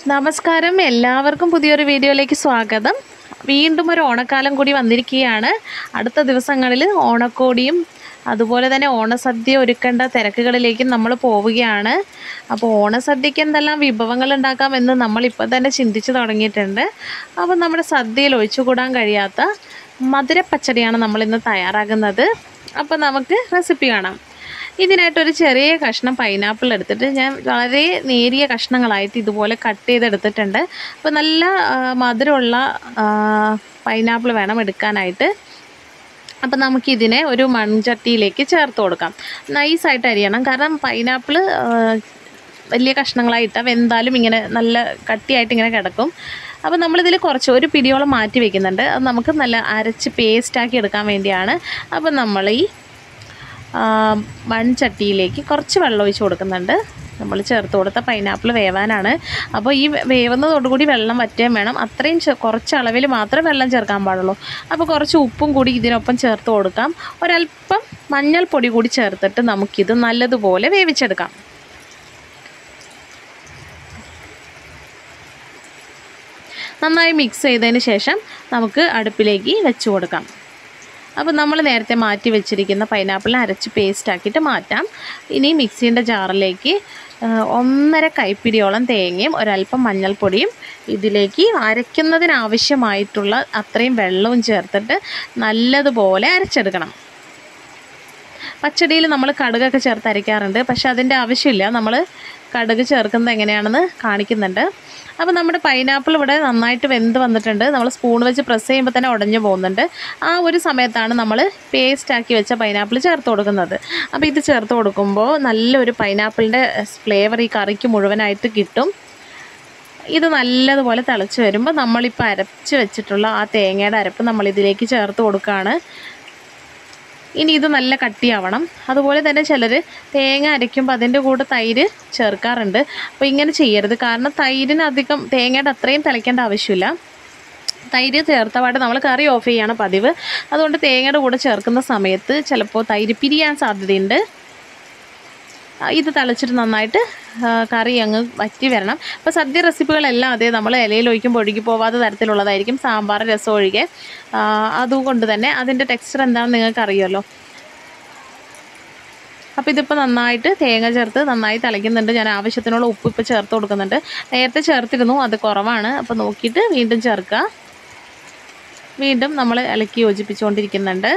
നമസ്കാരം എല്ലാവർക്കും പുതിയൊരു വീഡിയോയിലേക്ക് സ്വാഗതം വീണ്ടും ഒരു ഓണക്കാലം കൂടി വന്നിരിക്കുകയാണ് അടുത്ത ദിവസങ്ങളിൽ ഓണക്കോടിയും അതുപോലെ തന്നെ ഓണസദ്യ ഒരുക്കേണ്ട തിരക്കുകളിലേക്ക് നമ്മൾ പോവുകയാണ് അപ്പോൾ ഓണസദ്യക്ക് എന്തെല്ലാം വിഭവങ്ങൾ ഉണ്ടാക്കാമെന്ന് നമ്മളിപ്പോൾ തന്നെ ചിന്തിച്ച് തുടങ്ങിയിട്ടുണ്ട് അപ്പോൾ നമ്മുടെ സദ്യയിൽ ഒഴിച്ചുകൂടാൻ കഴിയാത്ത മധുരപ്പച്ചടിയാണ് നമ്മളിന്ന് തയ്യാറാക്കുന്നത് അപ്പോൾ നമുക്ക് റെസിപ്പി കാണാം ഇതിനായിട്ടൊരു ചെറിയ കഷ്ണം പൈനാപ്പിൾ എടുത്തിട്ട് ഞാൻ വളരെ നേരിയ കഷ്ണങ്ങളായിട്ട് ഇതുപോലെ കട്ട് ചെയ്തെടുത്തിട്ടുണ്ട് അപ്പോൾ നല്ല ആ, മധുരമുള്ള പൈനാപ്പിൾ വേണം എടുക്കാനായിട്ട് അപ്പം നമുക്കിതിനെ ഒരു മൺചട്ടിയിലേക്ക് ചേർത്ത് കൊടുക്കാം നൈസായിട്ട് അരിയണം കാരണം പൈനാപ്പിൾ വലിയ കഷ്ണങ്ങളായിട്ട് വെന്താലും ഇങ്ങനെ നല്ല കട്ടിയായിട്ട് ഇങ്ങനെ കിടക്കും അപ്പോൾ നമ്മളിതിൽ കുറച്ച് ഒരു പിടിയോളം മാറ്റി വെക്കുന്നുണ്ട് അത് നമുക്ക് നല്ല അരച്ച് പേസ്റ്റാക്കി എടുക്കാൻ വേണ്ടിയാണ് അപ്പോൾ നമ്മൾ ഈ ആ, മൺചട്ടിയിലേക്ക് കുറച്ച് വെള്ളം ഒഴിച്ച് കൊടുക്കുന്നുണ്ട് നമ്മൾ ചേർത്ത് കൊടുത്ത പൈനാപ്പിൾ വേവാനാണ് അപ്പോൾ ഈ വേവുന്നതോടുകൂടി വെള്ളം വറ്റാൻ വേണം അത്രയും ചെ- കുറച്ച് അളവിൽ മാത്രമേ വെള്ളം ചേർക്കാൻ പാടുള്ളൂ അപ്പോൾ കുറച്ച് ഉപ്പും കൂടി ഇതിനൊപ്പം ചേർത്ത് കൊടുക്കാം ഒരല്പം മഞ്ഞൾപ്പൊടി കൂടി ചേർത്തിട്ട് നമുക്കിത് നല്ലതുപോലെ വേവിച്ചെടുക്കാം നന്നായി മിക്സ് ചെയ്തതിന് ശേഷം നമുക്ക് അടുപ്പിലേക്ക് വെച്ച് കൊടുക്കാം അപ്പോൾ നമ്മൾ നേരത്തെ മാറ്റി വെച്ചിരിക്കുന്ന പൈനാപ്പിളിനെ അരച്ച് പേസ്റ്റ് ആക്കിയിട്ട് മാറ്റാം ഇനി മിക്സീൻ്റെ ജാറിലേക്ക് ആ, ഒന്നര കൈപ്പിടിയോളം തേങ്ങയും ഒരല്പം മഞ്ഞൾപ്പൊടിയും ഇതിലേക്ക് അരയ്ക്കുന്നതിനാവശ്യമായിട്ടുള്ള അത്രയും വെള്ളവും ചേർത്തിട്ട് നല്ലതുപോലെ അരച്ചെടുക്കണം പച്ചടിയിൽ നമ്മൾ കടുകൊക്കെ ചേർത്ത് അരയ്ക്കാറുണ്ട് പക്ഷെ അതിൻ്റെ ആവശ്യമില്ല നമ്മൾ കടുക് ചേർക്കുന്നത് എങ്ങനെയാണെന്ന് കാണിക്കുന്നുണ്ട് അപ്പോൾ നമ്മുടെ പൈനാപ്പിൾ ഇവിടെ നന്നായിട്ട് വെന്ത് വന്നിട്ടുണ്ട് നമ്മൾ സ്പൂൺ വെച്ച് പ്രസ് ചെയ്യുമ്പോൾ തന്നെ ഉടഞ്ഞു പോകുന്നുണ്ട് ആ ഒരു സമയത്താണ് നമ്മൾ പേസ്റ്റ് ആക്കി വെച്ച പൈനാപ്പിൾ ചേർത്ത് കൊടുക്കുന്നത് അപ്പോൾ ഇത് ചേർത്ത് കൊടുക്കുമ്പോൾ നല്ലൊരു പൈനാപ്പിളിൻ്റെ ഫ്ലേവർ ഈ കറിക്ക് മുഴുവനായിട്ട് കിട്ടും ഇത് നല്ലതുപോലെ തിളച്ച് വരുമ്പോൾ നമ്മളിപ്പോൾ അരച്ച് വെച്ചിട്ടുള്ള ആ തേങ്ങയുടെ അരപ്പ് നമ്മൾ ഇതിലേക്ക് ചേർത്ത് കൊടുക്കുകയാണ് ഇനി ഇത് നല്ല കട്ടിയാവണം അതുപോലെ തന്നെ ചിലർ തേങ്ങ അരയ്ക്കുമ്പോൾ അതിൻ്റെ കൂടെ തൈര് ചേർക്കാറുണ്ട് അപ്പോൾ ഇങ്ങനെ ചെയ്യരുത് കാരണം തൈരിന് അധികം തേങ്ങയുടെ അത്രയും തിളയ്ക്കേണ്ട ആവശ്യമില്ല തൈര് ചേർത്തപാട് നമ്മൾ കറി ഓഫ് ചെയ്യാണ് പതിവ് അതുകൊണ്ട് തേങ്ങയുടെ കൂടെ ചേർക്കുന്ന സമയത്ത് ചിലപ്പോൾ തൈര് പിരിയാൻ സാധ്യതയുണ്ട് ആ, ഇത് തിളച്ചിട്ട് നന്നായിട്ട് ആ, കറി അങ്ങ് വറ്റി വരണം അപ്പോൾ സദ്യ റെസിപ്പികളെല്ലാം അതേ നമ്മൾ ഇലയിൽ ഒഴിക്കുമ്പോൾ ഒഴുകി പോവാത്ത തരത്തിലുള്ളതായിരിക്കും സാമ്പാർ രസം ഒഴികെ ആ, അതുകൊണ്ട് തന്നെ അതിൻ്റെ ടെക്സ്ചർ എന്താണെന്ന് നിങ്ങൾക്ക് അറിയുമല്ലോ അപ്പോൾ ഇതിപ്പോൾ നന്നായിട്ട് തേങ്ങ ചേർത്ത് നന്നായി തിളയ്ക്കുന്നുണ്ട് ഞാൻ ആവശ്യത്തിനുള്ള ഉപ്പ് ഇപ്പോൾ ചേർത്ത് കൊടുക്കുന്നുണ്ട് നേരത്തെ ചേർത്തിരുന്നു അത് കുറവാണ് അപ്പോൾ നോക്കിയിട്ട് വീണ്ടും ചേർക്കുക വീണ്ടും നമ്മൾ ഇളക്കി യോജിപ്പിച്ചുകൊണ്ടിരിക്കുന്നുണ്ട്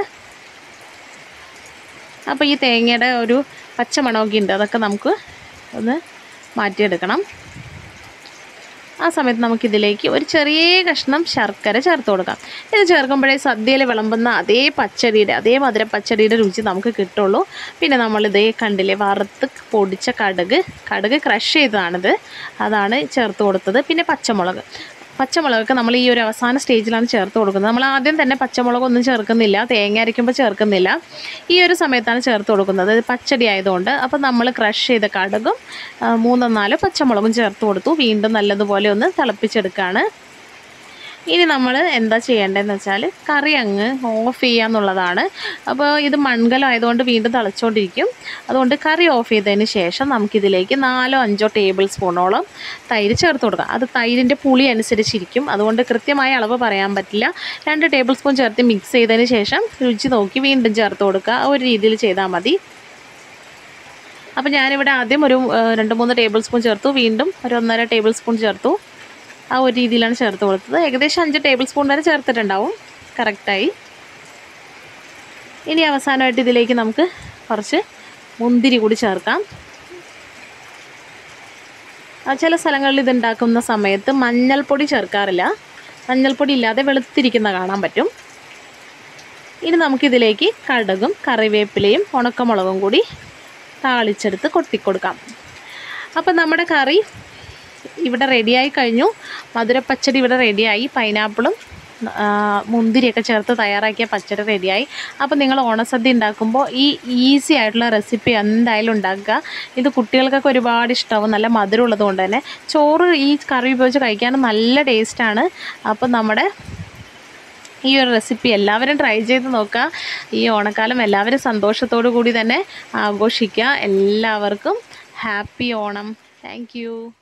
അപ്പോൾ ഈ തേങ്ങയുടെ ഒരു പച്ചമണമൊക്കെ ഉണ്ട് അതൊക്കെ നമുക്ക് ഒന്ന് മാറ്റിയെടുക്കണം ആ സമയത്ത് നമുക്കിതിലേക്ക് ഒരു ചെറിയ കഷ്ണം ശർക്കര ചേർത്ത് കൊടുക്കാം ഇത് ചേർക്കുമ്പോഴേ സദ്യയിൽ വിളമ്പുന്ന അതേ പച്ചടിയുടെ അതേ മധുര പച്ചടിയുടെ രുചി നമുക്ക് കിട്ടുള്ളൂ പിന്നെ നമ്മളിതേ കണ്ടില്ലേ വറുത്ത് പൊടിച്ച കടുക് കടുക് ക്രഷ് ചെയ്തതാണിത് അതാണ് ചേർത്ത് കൊടുത്തത് പിന്നെ പച്ചമുളക് പച്ചമുളകൊക്കെ നമ്മൾ ഈ ഒരു അവസാന സ്റ്റേജിലാണ് ചേർത്ത് കൊടുക്കുന്നത് നമ്മൾ ആദ്യം തന്നെ പച്ചമുളകൊന്നും ചേർക്കുന്നില്ല തേങ്ങ അരയ്ക്കുമ്പോൾ ചേർക്കുന്നില്ല ഈ ഒരു സമയത്താണ് ചേർത്ത് കൊടുക്കുന്നത് ഇത് പച്ചടി ആയതുകൊണ്ട് അപ്പോൾ നമ്മൾ ക്രഷ് ചെയ്ത കടുകും ആ, മൂന്നോ നാലോ പച്ചമുളകും ചേർത്ത് കൊടുത്തു വീണ്ടും നല്ലതുപോലെ ഒന്ന് തിളപ്പിച്ചെടുക്കുകയാണ് ഇനി നമ്മൾ എന്താ ചെയ്യേണ്ടതെന്ന് വെച്ചാൽ കറി അങ്ങ് ഓഫ് ചെയ്യാന്നുള്ളതാണ് അപ്പോൾ ഇത് മൺകലമായതുകൊണ്ട് വീണ്ടും തിളച്ചുകൊണ്ടിരിക്കും അതുകൊണ്ട് കറി ഓഫ് ചെയ്തതിന് ശേഷം നമുക്കിതിലേക്ക് നാലോ അഞ്ചോ ടേബിൾ സ്പൂണോളം തൈര് ചേർത്ത് കൊടുക്കാം അത് തൈരിൻ്റെ പുളി അനുസരിച്ചിരിക്കും അതുകൊണ്ട് കൃത്യമായ അളവ് പറയാൻ പറ്റില്ല രണ്ട് ടേബിൾ സ്പൂൺ ചേർത്ത് മിക്സ് ചെയ്തതിന് ശേഷം രുചി നോക്കി വീണ്ടും ചേർത്ത് കൊടുക്കുക ആ ഒരു രീതിയിൽ ചെയ്താൽ മതി അപ്പോൾ ഞാനിവിടെ ആദ്യം ഒരു ആ, രണ്ട് മൂന്ന് ടേബിൾ സ്പൂൺ ചേർത്തു വീണ്ടും ഒരു ഒന്നര ടേബിൾ സ്പൂൺ ചേർത്തു ആ ഒരു രീതിയിലാണ് ചേർത്ത് കൊടുത്തത് ഏകദേശം അഞ്ച് ടേബിൾ സ്പൂൺ വരെ ചേർത്തിട്ടുണ്ടാവും കറക്റ്റായി ഇനി അവസാനമായിട്ട് ഇതിലേക്ക് നമുക്ക് കുറച്ച് മുന്തിരി കൂടി ചേർക്കാം ആ, ചില സ്ഥലങ്ങളിൽ ഇത് ഉണ്ടാക്കുന്ന സമയത്ത് മഞ്ഞൾപ്പൊടി ചേർക്കാറില്ല മഞ്ഞൾപ്പൊടി ഇല്ലാതെ വെളുത്തിരിക്കുന്ന കാണാൻ പറ്റും ഇനി നമുക്കിതിലേക്ക് കടുകും കറിവേപ്പിലയും ഉണക്കമുളകും കൂടി താളിച്ചെടുത്ത് കൊട്ടിക്കൊടുക്കാം അപ്പം നമ്മുടെ കറി ഇവിടെ റെഡിയായി കഴിഞ്ഞു മധുരപ്പച്ചടി ഇവിടെ റെഡിയായി പൈനാപ്പിളും ആ, മുന്തിരിയൊക്കെ ചേർത്ത് തയ്യാറാക്കിയ പച്ചടി റെഡിയായി അപ്പോൾ നിങ്ങൾ ഓണസദ്യ ഉണ്ടാക്കുമ്പോൾ ഈ ഈസി ആയിട്ടുള്ള റെസിപ്പി എന്തായാലും ഉണ്ടാക്കുക ഇത് കുട്ടികൾക്കൊക്കെ ഒരുപാട് ഇഷ്ടമാവും നല്ല മധുരം ഉള്ളത് കൊണ്ട് തന്നെ ചോറ് ഈ കറി ഉപയോഗിച്ച് കഴിക്കാനും നല്ല ടേസ്റ്റാണ് അപ്പോൾ നമ്മുടെ ഈ ഒരു റെസിപ്പി എല്ലാവരും ട്രൈ ചെയ്ത് നോക്കുക ഈ ഓണക്കാലം എല്ലാവരും സന്തോഷത്തോടു കൂടി തന്നെ ആഘോഷിക്കുക എല്ലാവർക്കും ഹാപ്പി ഓണം താങ്ക്